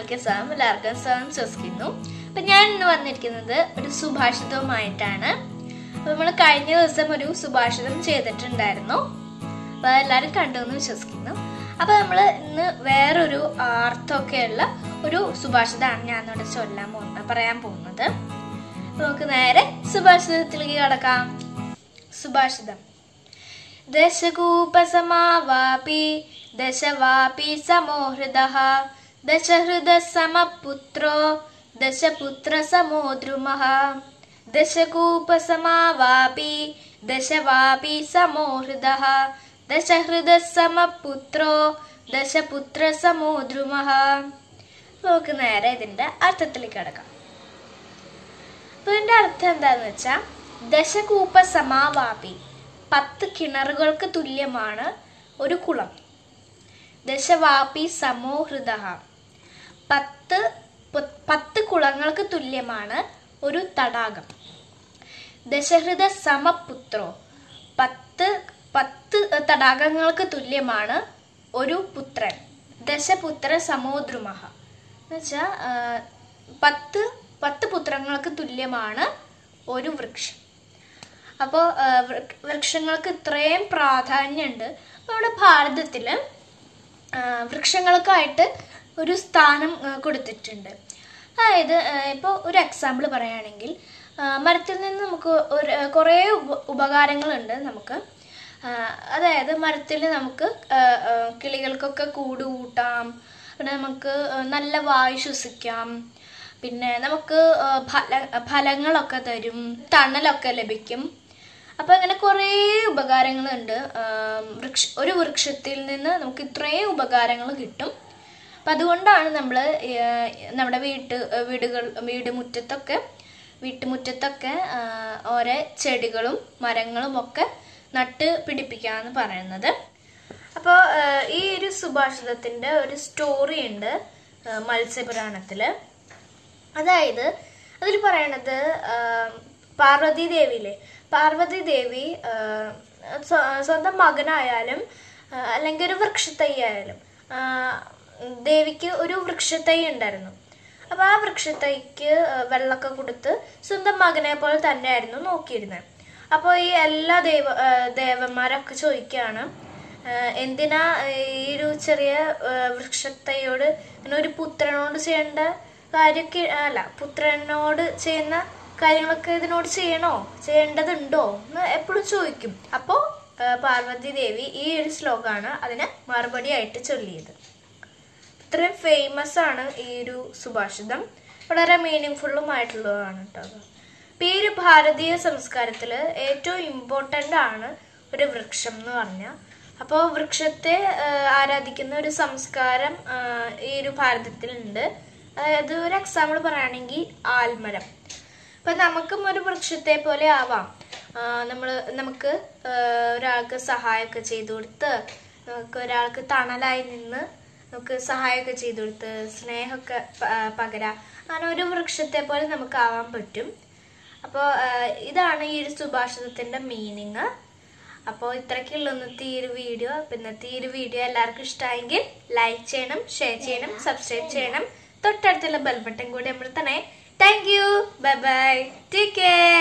ചാനലിലേക്ക് സ്വാഗതം എല്ലാവർക്കും സ്വാഗതം വിശ്വസിക്കുന്നു അപ്പൊ ഞാൻ ഇന്ന് വന്നിരിക്കുന്നത് ഒരു സുഭാഷിതവുമായിട്ടാണ് അപ്പൊ നമ്മൾ കഴിഞ്ഞ ദിവസം ഒരു സുഭാഷിതം ചെയ്തിട്ടുണ്ടായിരുന്നു അപ്പൊ എല്ലാവരും കണ്ടു എന്ന് വിശ്വസിക്കുന്നു അപ്പൊ നമ്മൾ ഇന്ന് വേറൊരു അർത്ഥമൊക്കെയുള്ള ഒരു സുഭാഷിതമാണ് ഞാൻ ഇവിടെ ചൊല്ലാൻ പോകുന്നത് പറയാൻ പോകുന്നത് അപ്പൊ നമുക്ക് നേരെ സുഭാഷിതത്തിലേക്ക് കടക്കാം സുഭാഷിതം ദശകൂപസമാവാപി ദശവാപി സമോഹൃദഃ ദശഹൃദസമപുത്രോ ദശപുത്രസമോ ദ്രുമഃ ദശകൂപസമാവാപി ദശവാപി സമോഹൃദഃ ദശഹൃദസമപുത്രോ ദശപുത്രസമോ ദ്രുമഃ നമുക്ക് നേരെ ഇതിന്റെ അർത്ഥത്തിലേക്ക് കടക്കാം അപ്പൊ ഇതിന്റെ അർത്ഥം എന്താന്ന് വെച്ചാൽ ദശകൂപ സമാവാപി പത്ത് കിണറുകൾക്ക് തുല്യമാണ് ഒരു കുളം ദശവാപി സമോഹൃദ പത്ത് പ- പത്ത് കുളങ്ങൾക്ക് തുല്യമാണ് ഒരു തടാകം ദശഹൃദ സമപുത്രോ പത്ത് പത്ത് തടാകങ്ങൾക്ക് തുല്യമാണ് ഒരു പുത്രൻ ദശപുത്ര സമോദ്രുമഹ എന്നുവെച്ചാൽ പത്ത് പത്ത് പുത്രങ്ങൾക്ക് തുല്യമാണ് ഒരു വൃക്ഷം അപ്പോൾ വൃക്ഷങ്ങൾക്ക് ഇത്രയും പ്രാധാന്യമുണ്ട് നമ്മുടെ ഭാരതത്തിൽ വൃക്ഷങ്ങൾക്കായിട്ട് ഒരു സ്ഥാനം ആ, കൊടുത്തിട്ടുണ്ട് അതായത് ഇപ്പോൾ ഒരു എക്സാമ്പിൾ പറയുകയാണെങ്കിൽ ആ, മരത്തിൽ നിന്ന് നമുക്ക് ഒരു കുറേ ഉപ ഉപകാരങ്ങളുണ്ട് നമുക്ക് ആ, അതായത് മരത്തിൽ നമുക്ക് ആ, ആ, കിളികൾക്കൊക്കെ കൂട് കൂട്ടാം പിന്നെ നമുക്ക് ആ, നല്ല വായു ശ്വസിക്കാം പിന്നെ നമുക്ക് ആ, ഫല ഫലങ്ങളൊക്കെ തരും തണലൊക്കെ ലഭിക്കും അപ്പൊ അങ്ങനെ കുറേ ഉപകാരങ്ങളുണ്ട് ആം, വൃക്ഷ ഒരു വൃക്ഷത്തിൽ നിന്ന് നമുക്ക് ഇത്രയും ഉപകാരങ്ങൾ കിട്ടും അപ്പം അതുകൊണ്ടാണ് നമ്മൾ നമ്മുടെ വീട്ട് വീടുകൾ വീട് മുറ്റത്തൊക്കെ വീട്ടുമുറ്റത്തൊക്കെ ആ, ഓരോ ചെടികളും മരങ്ങളും ഒക്കെ നട്ട് പിടിപ്പിക്കാന്ന് പറയുന്നത് അപ്പോൾ ഈ ഒരു സുഭാഷിതത്തിന്റെ ഒരു സ്റ്റോറി ഉണ്ട് ആ, മത്സ്യപുരാണത്തില് അതായത് അതിൽ പറയണത് ആം, പാർവതി ദേവിയിലെ പാർവതി ദേവി ആ, സ്വ- സ്വന്തം മകനായാലും ആ, അല്ലെങ്കിൽ ഒരു വൃക്ഷത്തൈ ആയാലും ആ, ദേവിക്ക് ഒരു വൃക്ഷത്തൈ ഉണ്ടായിരുന്നു അപ്പൊ ആ വൃക്ഷത്തൈക്ക് ആ, വെള്ളമൊക്കെ കൊടുത്ത് സ്വന്തം മകനെ പോലെ തന്നെയായിരുന്നു നോക്കിയിരുന്നത് അപ്പോൾ ഈ എല്ലാ ദേവ ആ, ദേവന്മാരൊക്കെ ചോദിക്കുകയാണ് ആ, എന്തിനാ ഈ ഒരു ചെറിയ ആ, വൃക്ഷത്തൈയോട് ഇങ്ങനെ ഒരു പുത്രനോട് ചെയ്യേണ്ട കാര്യമൊക്കെ അല്ല പുത്രനോട് ചെയ്യുന്ന കാര്യങ്ങളൊക്കെ ഇതിനോട് ചെയ്യണോ ചെയ്യേണ്ടതുണ്ടോ എന്ന് എപ്പോഴും ചോദിക്കും അപ്പോൾ പാർവതി ദേവി ഈ ഒരു ശ്ലോകമാണ് അതിന് മറുപടി ആയിട്ട് ചൊല്ലിയത് ഇത്രയും ഫേമസ് ആണ് ഈ ഒരു സുഭാഷിതം വളരെ മീനിങ് ഫുള്ളും ആയിട്ടുള്ളതാണ് കേട്ടോ അത്. അപ്പൊ ഈ ഒരു ഭാരതീയ സംസ്കാരത്തിൽ ഏറ്റവും ഇമ്പോർട്ടൻ്റ് ആണ് ഒരു വൃക്ഷം എന്ന് പറഞ്ഞാൽ അപ്പോൾ വൃക്ഷത്തെ ആ, ആരാധിക്കുന്ന ഒരു സംസ്കാരം ആ, ഈ ഒരു ഭാരതത്തിലുണ്ട് അതായത് ഒരു എക്സാമ്പിൾ പറയുകയാണെങ്കിൽ ആൽമരം അപ്പൊ നമുക്കും ഒരു വൃക്ഷത്തെ പോലെ ആവാം നമ്മൾ നമുക്ക് ആ, ഒരാൾക്ക് സഹായമൊക്കെ ചെയ്തു കൊടുത്ത് നമുക്ക് ഒരാൾക്ക് തണലായി നിന്ന് നമുക്ക് സഹായമൊക്കെ ചെയ്തു കൊടുത്ത് സ്നേഹമൊക്കെ പ- ആ, പകരാം അങ്ങനെ ഒരു വൃക്ഷത്തെ പോലെ നമുക്ക് ആവാൻ പറ്റും അപ്പോൾ ഇതാണ് ഈ ഒരു സുഭാഷിതത്തിന്റെ മീനിങ് അപ്പോൾ ഇത്രയ്ക്കുള്ള ഇന്നത്തെ ഈ ഒരു വീഡിയോ അപ്പോൾ ഇന്നത്തെ ഈ ഒരു വീഡിയോ എല്ലാവർക്കും ഇഷ്ടമായെങ്കിൽ ലൈക്ക് ചെയ്യണം ഷെയർ ചെയ്യണം സബ്സ്ക്രൈബ് ചെയ്യണം തൊട്ടടുത്തുള്ള ബെൽ ബട്ടൺ കൂടി നമ്മൾ തന്നെ thank you bye bye take care